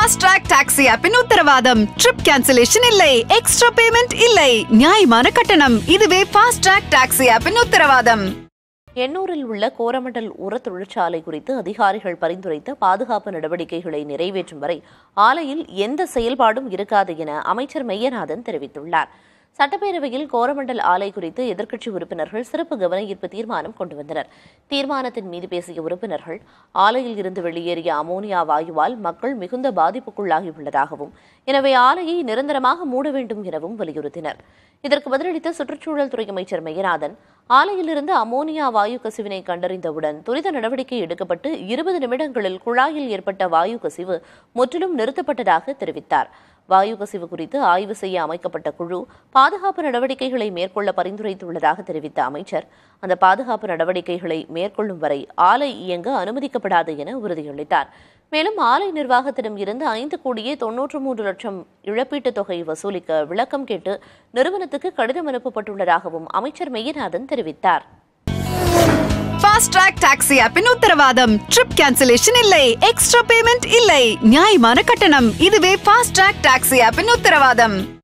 fast track Taxi ஆப்பின் உத்தரவாதம் trip cancellation இல்லை எக்ஸ்ட்ரா பேமெண்ட் இல்லை நியாயமான கட்டணம் இதுவே ஃபாஸ்ட் ட்ராக் டாக்ஸி ஆப்பின் உத்தரவாதம் எண்ணூரில் உள்ள கோரமண்டல் உர தொழிற்சாலை குறித்து அதிகாரிகள் பரிந்துரைத்த பாதுகாப்பு நடவடிக்கைகளை நிறைவேற்றும் வரை ஆலையில் எந்த செயல்பாடும் இருக்காது என அமைச்சர் மெய்யநாதன் தெரிவித்துள்ளார் சட்டப்பேரவையில் கோரமண்டல் ஆலை குறித்து எதிர்க்கட்சி உறுப்பினர்கள் சிறப்பு கவன ஈர்ப்பு தீர்மானம் கொண்டு வந்தனர் தீர்மானத்தின் மீது பேசிய உறுப்பினர்கள் ஆலையில் இருந்து வெளியேறிய அமோனியா வாயுவால் மக்கள் மிகுந்த பாதிப்புக்குள்ளாகியுள்ளதாகவும் எனவே ஆலையை நிரந்தரமாக மூட வேண்டும் எனவும் வலியுறுத்தினர் இதற்கு பதிலளித்த சுற்றுச்சூழல் துறை அமைச்சர் மெய்யநாதன் ஆலையிலிருந்து அமோனியா வாயு கசிவினை கண்டறிந்தவுடன் துரித நடவடிக்கை எடுக்கப்பட்டு இருபது நிமிடங்களில் குழாயில் ஏற்பட்ட வாயு கசிவு முற்றிலும் நிறுத்தப்பட்டதாக தெரிவித்தார் வாயு கசிவு குறித்து ஆய்வு செய்ய அமைக்கப்பட்ட குழு பாதுகாப்பு நடவடிக்கைகளை மேற்கொள்ள பரிந்துரைத்துள்ளதாக தெரிவித்த அமைச்சர் அந்த பாதுகாப்பு நடவடிக்கைகளை மேற்கொள்ளும் வரை ஆலை இயங்க அனுமதிக்கப்படாது என உறுதியளித்தார் மேலும் ஆலை நிர்வாகத்திடம் இருந்து ஐந்து கோடியே தொன்னூற்று மூன்று லட்சம் இழப்பீட்டுத் தொகை வசூலிக்க விளக்கம் கேட்டு நிறுவனத்துக்கு கடிதம் அனுப்பப்பட்டுள்ளதாகவும் அமைச்சர் மெய்யநாதன் தெரிவித்தார் ஃபாஸ்ட் ட்ராக் டாக்ஸி ஆப்பின் உத்தரவாதம் ட்ரிப் கேன்சலேஷன் இல்லை எக்ஸ்ட்ரா பேமெண்ட் இல்லை நியாயமான கட்டணம் இதுவே ஃபாஸ்ட் ட்ராக் டாக்ஸி ஆப்பின் உத்தரவாதம்